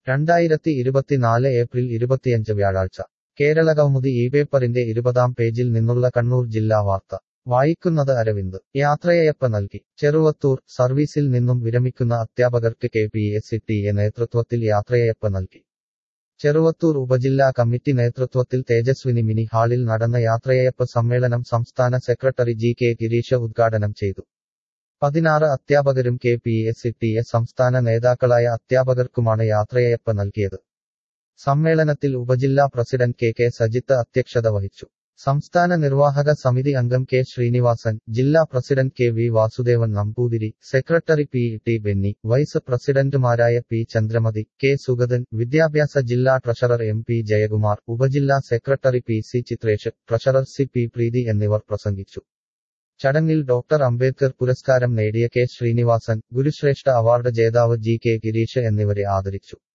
രണ്ടായിരത്തി ഇരുപത്തിനാല് ഏപ്രിൽ ഇരുപത്തിയഞ്ച് വ്യാഴാഴ്ച കേരളകൗമുദി ഈ പേപ്പറിന്റെ ഇരുപതാം പേജിൽ നിന്നുള്ള കണ്ണൂർ ജില്ലാ വാർത്ത വായിക്കുന്നത് അരവിന്ദ് യാത്രയയപ്പ് നൽകി ചെറുവത്തൂർ സർവീസിൽ നിന്നും വിരമിക്കുന്ന അധ്യാപകർക്ക് K P S C T A നേതൃത്വത്തിൽ യാത്രയയപ്പ് നൽകി ചെറുവത്തൂർ ഉപജില്ലാ കമ്മിറ്റി നേതൃത്വത്തിൽ തേജസ്വിനി മിനി ഹാളിൽ നടന്ന യാത്രയയപ്പ് സമ്മേളനം സംസ്ഥാന സെക്രട്ടറി ജി കെ ഗിരീഷ ഉദ്ഘാടനം ചെയ്തു പതിനാറ് അധ്യാപകരും K P S C T A സംസ്ഥാന നേതാക്കളായ അധ്യാപകർക്കുമാണ് യാത്രയയപ്പ് നൽകിയത് സമ്മേളനത്തിൽ ഉപജില്ലാ പ്രസിഡന്റ് കെ കെ സജിത്ത് അധ്യക്ഷത വഹിച്ചു സംസ്ഥാന നിർവാഹക സമിതി അംഗം കെ ശ്രീനിവാസൻ ജില്ലാ president K V Vasudevan Namboothiri secretary P T Benny vice പ്രസിഡന്റുമാരായ പി ചന്ദ്രമതി കെ സുഗതൻ വിദ്യാഭ്യാസ ജില്ലാ ട്രഷറർ എം പി ജയകുമാർ ഉപജില്ലാ secretary P C Chithresh treasurer C P Preethi എന്നിവർ പ്രസംഗിച്ചു ചടങ്ങിൽ ഡോക്ടർ അംബേദ്കർ പുരസ്കാരം നേടിയ കെ ശ്രീനിവാസൻ ഗുരുശ്രേഷ്ഠ അവാർഡ് ജേതാവ് ജി കെ ഗിരീഷ് എന്നിവരെ ആദരിച്ചു